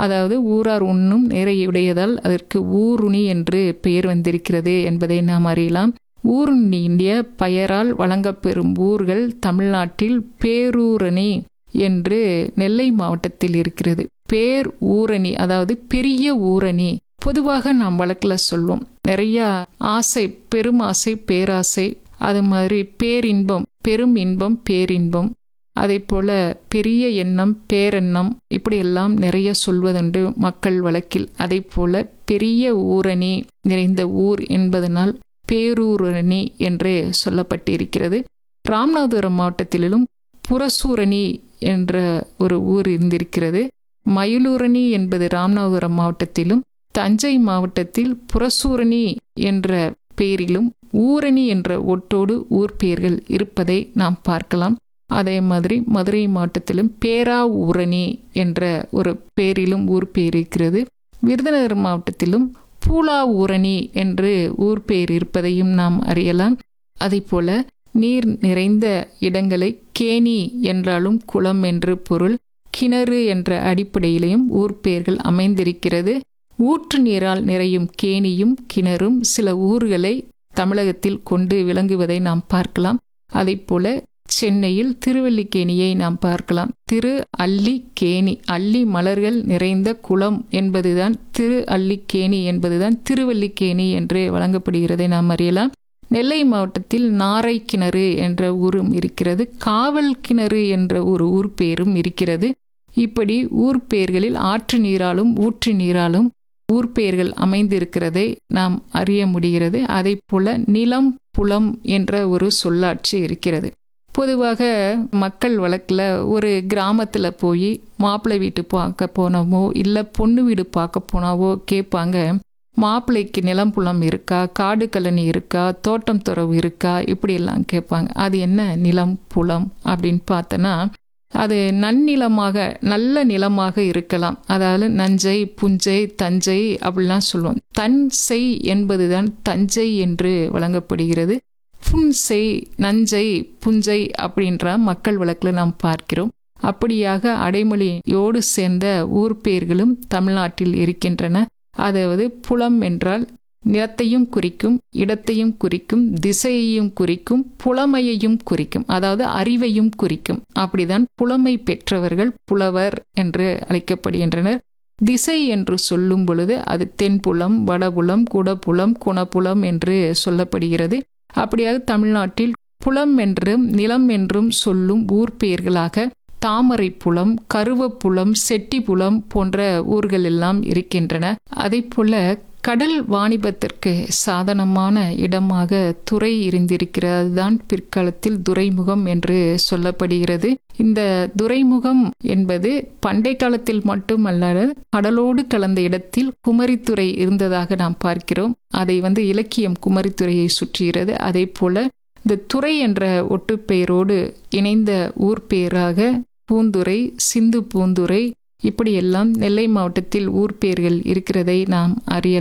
அதாவது ஊரார் உண்ணும் நிறையுடையதால் அதற்கு ஊருணி என்று பெயர் வந்திருக்கிறது என்பதை நாம் அறியலாம் ஊருணிய பெயரால் வழங்கப்பெறும் ஊர்கள் தமிழ்நாட்டில் பேரூரணி என்று நெல்லை மாவட்டத்தில் இருக்கிறது பேர் ஊரணி அதாவது பெரிய ஊரணி பொதுவாக நாம் வழக்கில் சொல்வோம் நிறைய ஆசை பெரும் ஆசை பேராசை அது மாதிரி பேரின்பம் பெரும் இன்பம் பேரின்பம் அதே போல பெரிய எண்ணம் பேரெண்ணம் இப்படியெல்லாம் நிறைய சொல்வதுண்டு மக்கள் வழக்கில் அதே போல பெரிய ஊரணி நிறைந்த ஊர் என்பதனால் பேரூரணி என்றே சொல்லப்பட்டிருக்கிறது ராமநாதபுரம் மாவட்டத்திலும் புறசூரணி என்ற ஒரு ஊர் இருந்திருக்கிறது மயிலூரணி என்பது ராமநாதபுரம் மாவட்டத்திலும் தஞ்சை மாவட்டத்தில் புறசூரணி என்ற பெயரிலும் ஊரணி என்ற ஒட்டோடு ஊர் பெயர்கள் இருப்பதை நாம் பார்க்கலாம் அதே மாதிரி மதுரை மாவட்டத்திலும் பேரா ஊரணி என்ற ஒரு பேரிலும் ஊர் பெயர் இருக்கிறது விருதுநகர் மாவட்டத்திலும் பூலா ஊரணி என்று ஊர் பெயர் இருப்பதையும் நாம் அறியலாம் அதே போல நீர் நிறைந்த இடங்களை கேணி என்றாலும் குளம் என்று பொருள் கிணறு என்ற அடிப்படையிலையும் ஊர் பெயர்கள் அமைந்திருக்கிறது ஊற்று நீரால் நிறையும் கேணியும் கிணறும் சில ஊர்களை தமிழகத்தில் கொண்டு விளங்குவதை நாம் பார்க்கலாம் அதே போல சென்னையில் திருவல்லிக்கேணியை நாம் பார்க்கலாம் திரு அல்லிக்கேணி அல்லி மலர்கள் நிறைந்த குளம் என்பதுதான் திரு அல்லிக்கேணி என்பதுதான் திருவல்லிக்கேணி என்று வழங்கப்படுகிறதை நாம் அறியலாம் நெல்லை மாவட்டத்தில் நாரை கிணறு என்ற ஊரும் இருக்கிறது காவல் கிணறு என்ற ஒரு ஊர் பெயரும் இருக்கிறது இப்படி ஊர் பெயர்களில் ஆற்று நீராலும் ஊற்று நீராலும் ஊர் பெயர்கள் அமைந்திருக்கிறதை நாம் அறிய முடிகிறது அதே போல நிலம் புலம் என்ற ஒரு சொல்லாட்சி இருக்கிறது பொதுவாக மக்கள் வழக்கில் ஒரு கிராமத்தில் போய் மாப்பிள்ளை வீட்டு பார்க்க போனவோ இல்லை பொண்ணு வீடு பார்க்க போனாவோ கேட்பாங்க மாப்பிள்ளைக்கு நிலம் புலம் இருக்கா காடு கழனி இருக்கா தோட்டம் துறவு இருக்கா இப்படியெல்லாம் கேட்பாங்க அது என்ன நிலம் புலம் அப்படின்னு பார்த்தோன்னா அது நன்னிலமாக நல்ல நிலமாக இருக்கலாம் அதாவது நஞ்சை புஞ்சை தஞ்சை அப்படிலாம் சொல்லுவோம் தன் செய் என்பதுதான் தஞ்சை என்று வழங்கப்படுகிறது புன்செய் நஞ்சை புஞ்சை அப்படின்ற மக்கள் வழக்கில் நாம் பார்க்கிறோம் அப்படியாக அடைமொழியோடு சேர்ந்த ஊர் பெயர்களும் தமிழ்நாட்டில் இருக்கின்றன அதாவது புலம் என்றால் நிலத்தையும் குறிக்கும் இடத்தையும் குறிக்கும் திசையையும் குறிக்கும் புலமையையும் குறிக்கும் அதாவது அறிவையும் குறிக்கும் அப்படிதான் புலமை பெற்றவர்கள் புலவர் என்று அழைக்கப்படுகின்றனர் திசை என்று சொல்லும் பொழுது அது தென்புலம் வடபுலம் குடபுலம் குணப்புலம் என்று சொல்லப்படுகிறது அப்படியாக தமிழ்நாட்டில் புலம் என்றும் நிலம் என்றும் சொல்லும் ஊர் பெயர்களாக தாமரை புலம் கருவப்புலம் செட்டிப்புலம் போன்ற ஊர்கள் எல்லாம் இருக்கின்றன அதே போல கடல் வாணிபத்திற்கு சாதனமான இடமாக துறை இருந்திருக்கிறது தான் பிற்காலத்தில் துறைமுகம் என்று சொல்லப்படுகிறது இந்த துறைமுகம் என்பது பண்டை காலத்தில் மட்டுமல்ல கடலோடு கலந்த இடத்தில் குமரித்துறை இருந்ததாக நாம் பார்க்கிறோம் அதை வந்து இலக்கியம் குமரித்துறையை சுற்றுகிறது அதே போல இந்த துறை என்ற ஒட்டுப்பெயரோடு இணைந்த ஊர் பெயராக பூந்துறை சிந்து பூந்துறை இப்படியெல்லாம் நெல்லை மாவட்டத்தில் ஊர் பெயர்கள் இருக்கிறதை நாம் அறியலாம்